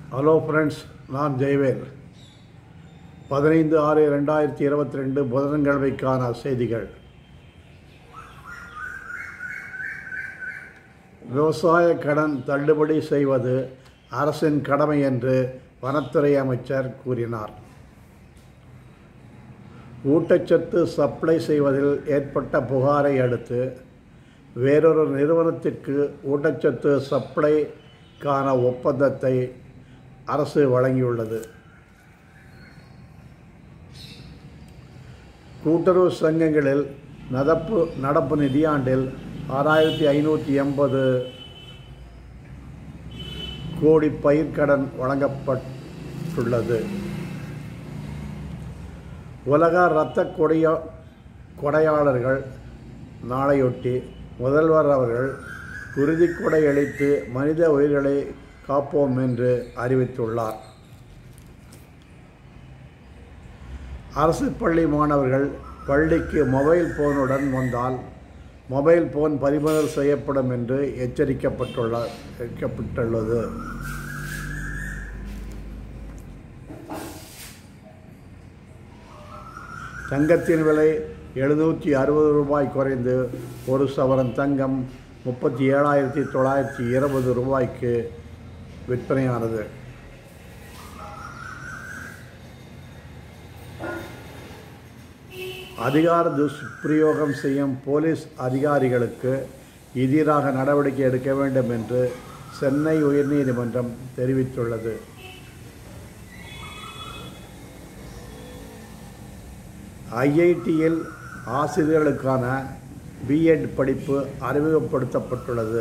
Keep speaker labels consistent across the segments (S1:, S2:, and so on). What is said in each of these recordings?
S1: hello friends நான் ஜெயவேல் பதினைந்து ஆறு ரெண்டாயிரத்தி இருபத்தி ரெண்டு புதன்கிழமைக்கான செய்திகள் விவசாய கடன் தள்ளுபடி செய்வது அரசின் கடமை என்று வனத்துறை அமைச்சர் கூறினார் ஊட்டச்சத்து சப்ளை செய்வதில் ஏற்பட்ட புகாரை அடுத்து வேறொரு நிறுவனத்திற்கு ஊட்டச்சத்து சப்ளைக்கான ஒப்பந்தத்தை அரசு வழங்கியுள்ளது கூட்டுறவு சங்கங்களில் நடப்பு நடப்பு நிதியாண்டில் ஆறாயிரத்தி ஐநூற்றி எண்பது கோடி பயிர்க்கடன் வழங்கப்பட்டுள்ளது உலக இரத்த கொடையா கொடையாளர்கள் நாளையொட்டி முதல்வர் அவர்கள் உறுதிக்கொடை அளித்து மனித உயிர்களை காப்போம் என்று அறிவித்துள்ளார் அரசு பள்ளி மாணவர்கள் பள்ளிக்கு மொபைல் போனுடன் வந்தால் மொபைல் போன் பறிமுதல் செய்யப்படும் என்று எச்சரிக்கப்பட்டுள்ள எச்சரிக்கப்பட்டுள்ளது தங்கத்தின் விலை எழுநூற்றி அறுபது ரூபாய் குறைந்து ஒரு சவரன் தங்கம் முப்பத்தி ஏழாயிரத்தி தொள்ளாயிரத்தி இருபது ரூபாய்க்கு விற்பனையானது அதிகார துஷ்பிரயோகம் செய்யும் போலீஸ் அதிகாரிகளுக்கு எதிராக நடவடிக்கை எடுக்க வேண்டும் என்று சென்னை உயர்நீதிமன்றம் தெரிவித்துள்ளது ஐஐடியில் ஆசிரியர்களுக்கான பிஎட் படிப்பு அறிமுகப்படுத்தப்பட்டுள்ளது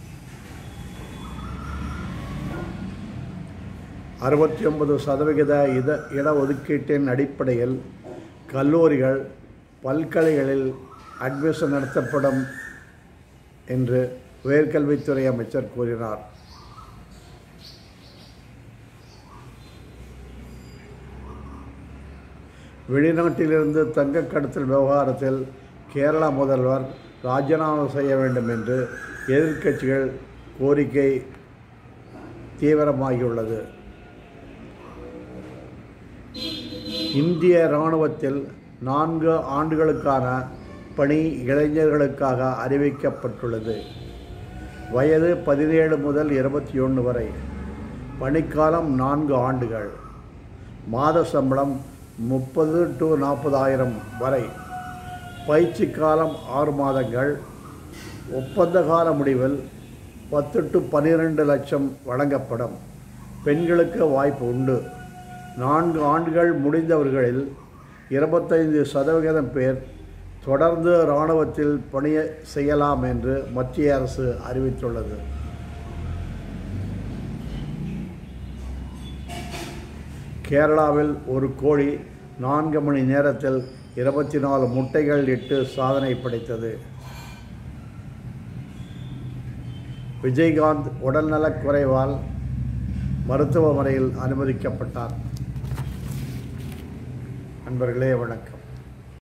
S1: அறுபத்தி ஒன்பது சதவிகித இட இடஒதுக்கீட்டின் அடிப்படையில் கல்லூரிகள் பல்கலைகளில் அட்மிஷன் நடத்தப்படும் என்று உயர்கல்வித்துறை அமைச்சர் கூறினார் வெளிநாட்டிலிருந்து தங்க கடத்தல் விவகாரத்தில் கேரளா முதல்வர் ராஜினாமா செய்ய வேண்டும் என்று எதிர்க்கட்சிகள் கோரிக்கை தீவிரமாகியுள்ளது இந்திய இராணுவத்தில் நான்கு ஆண்டுகளுக்கான பணி இளைஞர்களுக்காக அறிவிக்கப்பட்டுள்ளது வயது பதினேழு முதல் இருபத்தி ஒன்று வரை பணிக்காலம் நான்கு ஆண்டுகள் மாத சம்பளம் முப்பது டு நாற்பதாயிரம் வரை பயிற்சி காலம் ஆறு மாதங்கள் ஒப்பந்த கால முடிவில் பத்து டு பன்னிரெண்டு லட்சம் வழங்கப்படும் பெண்களுக்கு வாய்ப்பு உண்டு நான்கு ஆண்டுகள் முடிந்தவர்களில் இருபத்தைந்து சதவிகிதம் பேர் தொடர்ந்து இராணுவத்தில் பணிய செய்யலாம் என்று மத்திய அரசு அறிவித்துள்ளது கேரளாவில் ஒரு கோழி நான்கு மணி நேரத்தில் இருபத்தி நாலு முட்டைகள் இட்டு சாதனை படைத்தது விஜயகாந்த் உடல்நலக் குறைவால் மருத்துவமனையில் அனுமதிக்கப்பட்டார் நண்பர்களே வணக்கம்